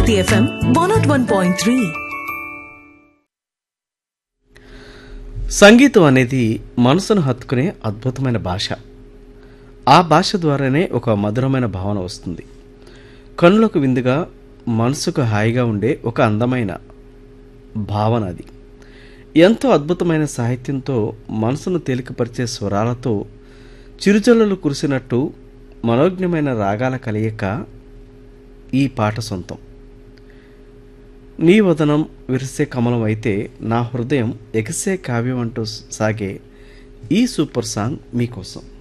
Bharati FM one nought one point three సంగీతం అనేది మనసును హత్తుకునే అద్భుతమైన భాష ఆ భాష ద్వారానే ఒక మధురమైన భావన వస్తుంది కన్నులకు విందుగా మనసుకు హాయిగా ఉండే ఒక అందమైన భావన అది ఎంతో అద్భుతమైన సాహిత్యంతో మనసును తేలికపరిచే స్వరాలతో చిరుజల్లులు కురిసినట్టు మనోజ్ఞమైన రాగాల కలయిక ఈ పాట సొంతం నీ వదనం విరిసే కమలం అయితే నా హృదయం ఎగసే కావ్యం అంటూ సాగే ఈ సూపర్ సాంగ్ మీకోసం